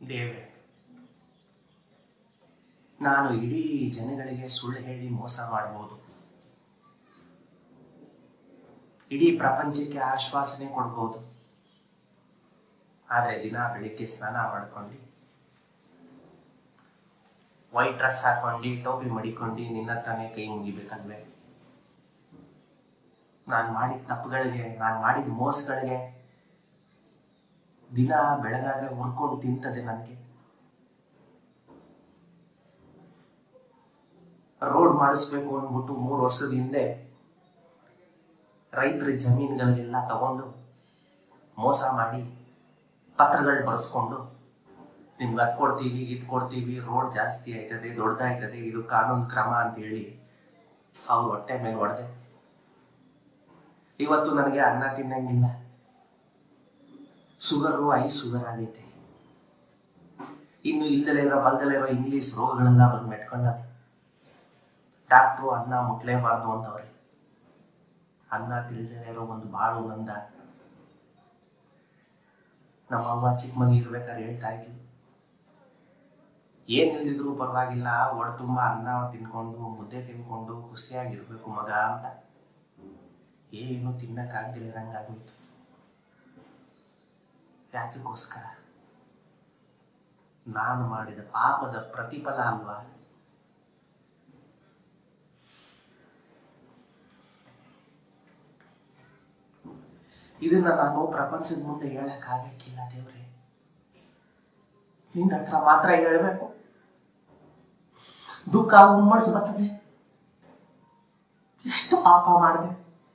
ದೇವ್ರೆ ನಾನು ಇಡೀ ಜನಗಳಿಗೆ ಸುಳ್ಳು ಹೇಳಿ ಮೋಸ ಮಾಡಬಹುದು ಇಡೀ ಪ್ರಪಂಚಕ್ಕೆ ಆಶ್ವಾಸನೆ ಕೊಡ್ಬೋದು ಆದ್ರೆ ದಿನ ಬೆಳಿಗ್ಗೆ ಸ್ನಾನ ಮಾಡ್ಕೊಂಡು ವೈಟ್ ಡ್ರೆಸ್ ಹಾಕೊಂಡು ಟೋಪಿ ಮಡಿಕೊಂಡು ನಿನ್ನ ಹತ್ರನೇ ಕೈ ಮುಗಿಬೇಕಲ್ವೇ ನಾನು ಮಾಡಿದ ತಪ್ಪುಗಳಿಗೆ ನಾನು ಮಾಡಿದ ಮೋಸಗಳಿಗೆ ದಿನ ಬೆಳಗಾದ್ರೆ ಹುರ್ಕೊಂಡು ತಿಂತದೆ ನನಗೆ ರೋಡ್ ಮಾಡಿಸ್ಬೇಕು ಅಂದ್ಬಿಟ್ಟು ಮೂರು ವರ್ಷದ ಹಿಂದೆ ರೈತರ ಜಮೀನುಗಳಿಗೆಲ್ಲ ತಗೊಂಡು ಮೋಸ ಮಾಡಿ ಪತ್ರಗಳು ಬರೆಸ್ಕೊಂಡು ನಿಮ್ಗೆ ಅದು ಕೊಡ್ತೀವಿ ಇದು ಕೊಡ್ತೀವಿ ರೋಡ್ ಜಾಸ್ತಿ ಆಯ್ತದೆ ದೊಡ್ಡದಾಯ್ತದೆ ಇದು ಕಾನೂನು ಕ್ರಮ ಅಂತ ಹೇಳಿ ಅವ್ರು ಹೊಟ್ಟೆ ಮೇಲೆ ಹೊಡೆದೆ ಇವತ್ತು ನನಗೆ ಅನ್ನ ತಿನ್ನಂಗಿಲ್ಲ ಶುಗರು ಐ ಶುಗರ್ ಆಗೈತೆ ಇನ್ನು ಇಲ್ಲದಲೇ ಇರೋ ಬಲ್ದಲೇ ಇರೋ ಇಂಗ್ಲಿಷ್ ರೋಗಗಳೆಲ್ಲ ಬಂದು ಮೆಟ್ಕೊಂಡಾರೆ ಡಾಕ್ಟ್ರು ಅನ್ನ ಮುಟ್ಲೇಬಾರ್ದು ಅಂತವ್ರೆ ಅನ್ನ ತಿಳಿದೇ ಇರೋ ಒಂದು ಬಾಳು ನಂದ ನಮ್ಮವ್ವ ಚಿಕ್ಕ ಮನೆ ಇರ್ಬೇಕಾದ್ರೆ ಹೇಳ್ತಾ ಇದ್ಲು ಏನ್ ಇಲ್ದಿದ್ರು ಪರವಾಗಿಲ್ಲ ಒಡ ತುಂಬ ಅನ್ನ ತಿನ್ಕೊಂಡು ಮುದ್ದೆ ತಿನ್ಕೊಂಡು ಖುಷಿಯಾಗಿರ್ಬೇಕು ಮಗ ಅಂತ ಏನು ತಿನ್ನಕ್ಕಾಗ್ದಿಲ್ಲ ಇರಂಗಾಗೋಯ್ತು ಯಾತಕ್ಕೋಸ್ಕರ ನಾನು ಮಾಡಿದ ಪಾಪದ ಪ್ರತಿಫಲ ಅಲ್ವಾ ಇದನ್ನ ನಾನು ಪ್ರಪಂಚದ ಮುಂದೆ ಹೇಳಕ್ ಆಗಕ್ಕಿಲ್ಲ ದೇವ್ರೆ ನಿನ್ನ ಹತ್ರ ಮಾತ್ರ ಹೇಳ್ಬೇಕು ದುಃಖ ಉಮ್ಮಡ್ಸ್ ಬರ್ತದೆ ಎಷ್ಟು ಪಾಪ ಮಾಡಿದೆ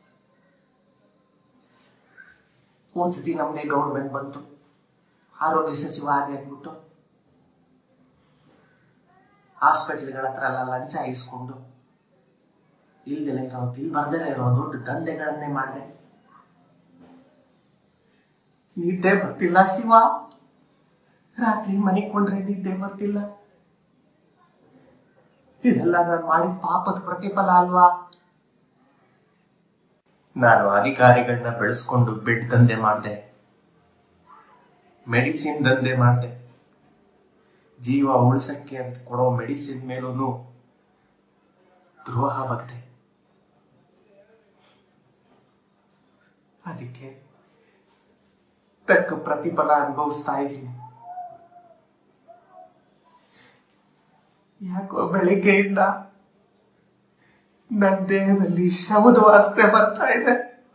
ಒಂದ್ಸತಿ ನಮ್ಗೆ ಗೌರ್ಮೆಂಟ್ ಬಂತು ಆರೋಗ್ಯ ಸಚಿವ ಆಗಿ ಅಂದ್ಬಿಟ್ಟು ಹಾಸ್ಪಿಟ್ಲ್ಗಳ ಹತ್ರ ಎಲ್ಲ ಲಂಚ ಇಸ್ಕೊಂಡು ಇಲ್ದಲೇ ಇರೋ ಇಲ್ಲಿ ಬರ್ದಲೇ ಇರೋ ದೊಡ್ಡ ದಂಧೆಗಳನ್ನೇ ಮಾಡಿದೆ ನಿದ್ದೆ ಬರ್ತಿಲ್ಲ ಶಿವ ರಾತ್ರಿ ಮನೆಗೆ ಕೊಂಡ್ರೆ ನಿದ್ದೆ ಬರ್ತಿಲ್ಲ ಇದೆಲ್ಲ ನಾನು ಮಾಡಿದ ಪಾಪದ ಪ್ರತಿಫಲ ಅಲ್ವಾ ನಾನು ಅಧಿಕಾರಿಗಳನ್ನ ಬೆಳೆಸ್ಕೊಂಡು ಬೆಡ್ ದಂಧೆ ಮಾಡಿದೆ ಮೆಡಿಸಿನ್ ದಂಧೆ ಮಾಡಿದೆ ಜೀವ ಉಳಿಸಕ್ಕೆ ಅಂತ ಕೊಡೋ ಮೆಡಿಸಿನ್ ಮೇಲೂ ದ್ರೋಹ ಬಗ್ದೆ ಅದಕ್ಕೆ ತಕ್ಕ ಪ್ರತಿಫಲ ಅನುಭವಿಸ್ತಾ ಇದ್ದೀನಿ ಯಾಕೋ ಬೆಳಿಗ್ಗೆಯಿಂದ ನನ್ನ ದೇಹದಲ್ಲಿ ಶವದ ವಾಸನೆ ಬರ್ತಾ ಇದೆ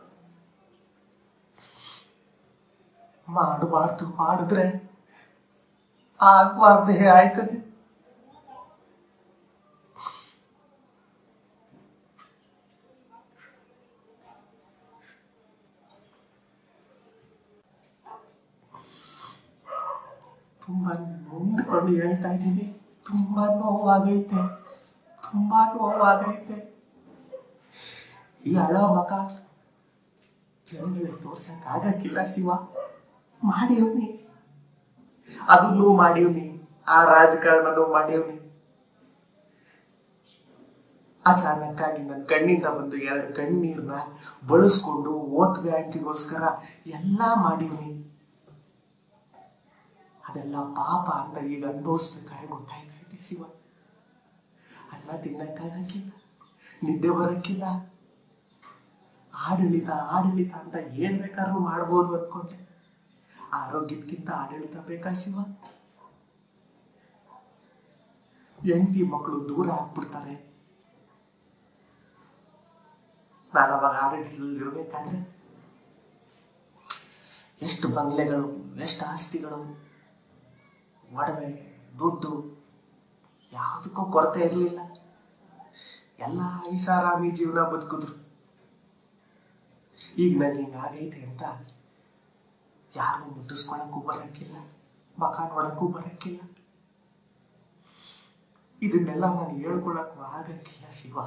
ಮಾಡಬಾರ್ದು ಮಾಡಿದ್ರೆ ಆಗ್ಬಾರ್ದೇ ಆಯ್ತದೆ ತುಂಬಾ ನೊಂದ್ಕೊಂಡು ಹೇಳ್ತಾ ಇದ್ದೀನಿ ತುಂಬಾ ನೋವಾಗೈತೆ ತುಂಬಾ ನೋವಾಗೈತೆ ಈ ಹಳ ಮಕ ಜನಗಳಿಗೆ ತೋರ್ಸಕ್ ಆಗಕ್ಕಿಲ್ಲ ಶಿವ ಮಾಡಿವ್ನಿ ಅದನ್ನು ಮಾಡಿವ್ನಿ ಆ ರಾಜಕಾರಣನೂ ಮಾಡಿವ್ನಿ ಅಚಾನಕ್ ಆಗಿ ನನ್ನ ಕಣ್ಣಿಂದ ಒಂದು ಎರಡು ಕಣ್ಣೀರ್ನ ಬಳಸ್ಕೊಂಡು ವೋಟ್ ಬ್ಯಾಂಕಿಗೋಸ್ಕರ ಎಲ್ಲ ಮಾಡಿವ್ನಿ ಅದೆಲ್ಲ ಪಾಪ ಅಂತ ಈಗ ಅನುಭವಿಸ್ಬೇಕಾದ್ರೆ ಗೊತ್ತಾಯ್ತೈತೆ ಶಿವ ಅನ್ನ ತಿನ್ನಕ್ಕಾಗಕ್ಕಿಲ್ಲ ನಿದ್ದೆ ಬರಕ್ಕಿಲ್ಲ ಆಡಳಿತ ಆಡಳಿತ ಅಂತ ಏನ್ ಬೇಕಾದ್ರೂ ಮಾಡ್ಬೋದು ಅನ್ಕೊಂಡೆ ಆರೋಗ್ಯಕ್ಕಿಂತ ಆಡಳಿತ ಬೇಕಾ ಶಿವ ಹೆಂಡತಿ ಮಕ್ಕಳು ದೂರ ಆಗ್ಬಿಡ್ತಾರೆ ನಾನು ಅವಾಗ ಆಡಳಿತದಲ್ಲಿ ಇರ್ಬೇಕಾದ್ರೆ ಎಷ್ಟು ಬಂಗ್ಲೆಗಳು ಎಷ್ಟು ಆಸ್ತಿಗಳು ಒಡವೆ ದುಡ್ಡು ಯಾವುದಕ್ಕೂ ಕೊರತೆ ಇರಲಿಲ್ಲ ಎಲ್ಲ ಐಷಾರಾಮಿ ಜೀವನ ಬದುಕಿದ್ರು ಈಗ ನನಗೆ ಹಿಂಗಾಗೈತೆ ಅಂತ ಯಾರು ಮುಟ್ಟಿಸ್ಕೊಳಕ್ಕೂ ಬರಕ್ಕಿಲ್ಲ ಮಕ ನೋಡಕ್ಕೂ ಬರಕ್ಕಿಲ್ಲ ಇದನ್ನೆಲ್ಲ ನಾನು ಹೇಳ್ಕೊಳಕ್ಕೂ ಆಗಕ್ಕಿಲ್ಲ ಶಿವ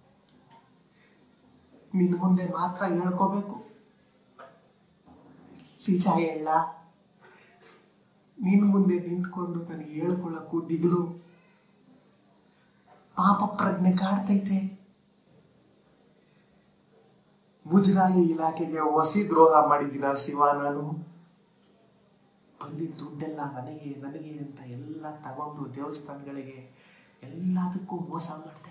ನಿನ್ ಮುಂದೆ ಮಾತ್ರ ಹೇಳ್ಕೋಬೇಕು ನಿಜ ಹೇಳ ನಿನ್ ಮುಂದೆ ನಿಂತ್ಕೊಂಡು ನನಗೆ ಹೇಳ್ಕೊಳಕ್ಕೂ ದಿಗಿಲು ಪಾಪ ಪ್ರಜ್ಞೆ ಕಾಡ್ತೈತೆ ಮುಜರಾಯಿ ಇಲಾಖೆಗೆ ವಸಿ ದ್ರೋಹ ಮಾಡಿದ್ದೀನ ಶಿವ ನಾನು ಬಂದಿದ್ದ ದುಡ್ಡೆಲ್ಲ ನನಗೆ ನನಗೆ ಅಂತ ಎಲ್ಲ ತಗೊಂಡು ದೇವಸ್ಥಾನಗಳಿಗೆ ಎಲ್ಲದಕ್ಕೂ ಮೋಸ ಮಾಡಿದೆ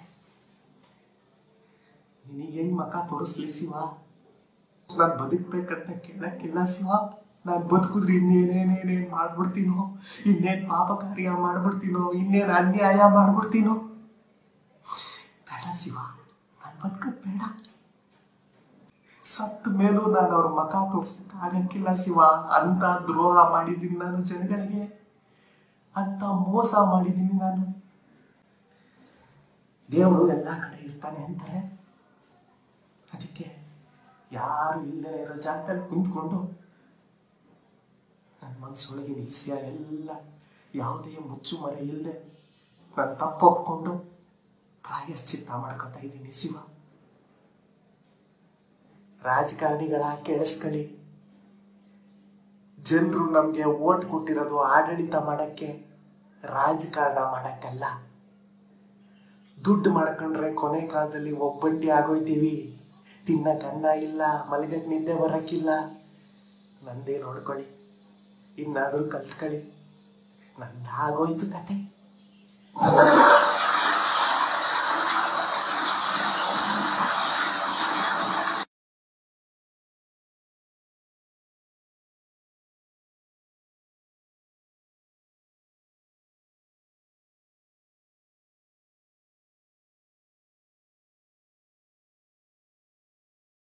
ನಿನಗೆ ಹೆಂಗ್ ಮಕ ತೋರಿಸ್ಲಿ ಶಿವ ನಾನು ಬದುಕ್ಬೇಕಂತ ಕೇಳಕ್ಕಿಲ್ಲ ಶಿವ ನಾನು ಬದುಕಿದ್ರೆ ಇನ್ನೇನೇನೇನೇನ್ ಮಾಡ್ಬಿಡ್ತೀನೋ ಇನ್ನೇನ್ ಪಾಪ ಕಾರ್ಯ ಮಾಡ್ಬಿಡ್ತೀನೋ ಇನ್ನೇನ್ ಅನ್ಯಾಯ ಮಾಡ್ಬಿಡ್ತೀನೋ ಬೇಡ ಶಿವ ನಾನು ಬದುಕದ್ ಬೇಡ ಸತ್ತ ಮೇಲೂ ನಾನು ಅವ್ರ ಮಕ ತೋರ್ಸಕ್ ಆಗಕ್ಕಿಲ್ಲ ಶಿವ ಅಂತ ದ್ರೋಹ ಮಾಡಿದ್ದೀನಿ ನಾನು ಜನಗಳಿಗೆ ಅಂತ ಮೋಸ ಮಾಡಿದ್ದೀನಿ ನಾನು ದೇವರು ಎಲ್ಲ ಕಡೆ ಇರ್ತಾನೆ ಅಂತಾರೆ ಅದಕ್ಕೆ ಯಾರು ಇಲ್ಲದೆ ಇರೋ ಜಾಗದಲ್ಲಿ ಕುಂತ್ಕೊಂಡು ನನ್ನ ಮನಸ್ಸೊಳಗಿನ ಈಸಿಯ ಎಲ್ಲ ಯಾವುದೇ ಮುಚ್ಚು ಮರೆ ಇಲ್ಲದೆ ನಾನು ತಪ್ಪು ಒಪ್ಕೊಂಡು ಪ್ರಾಯಶ್ಚಿತ್ತ ಮಾಡ್ಕೊತಾ ಇದ್ದೀನಿ ಶಿವ ರಾಜಕಾರಣಿಗಳ ಕೇಳಿಸ್ಕೊಳ್ಳಿ ಜನರು ನಮ್ಗೆ ಓಟ್ ಕೊಟ್ಟಿರೋದು ಆಡಳಿತ ಮಾಡಕ್ಕೆ ರಾಜಕಾರಣ ಮಾಡಕ್ಕಲ್ಲ ದುಡ್ಡು ಮಾಡ್ಕೊಂಡ್ರೆ ಕೊನೆ ಕಾಲದಲ್ಲಿ ಒಬ್ಬಂಟಿ ಆಗೋಯ್ತೀವಿ ತಿನ್ನಕ್ ಅನ್ನ ಇಲ್ಲ ಮಲಗಕ್ ನಿದ್ದೆ ಬರಕ್ಕಿಲ್ಲ ನಂದೇ ನೋಡ್ಕೊಳ್ಳಿ ಇನ್ನಾದ್ರೂ ಕಲ್ತ್ಕೊಳ್ಳಿ ನಂದಾಗೋಯ್ತು ಕತೆ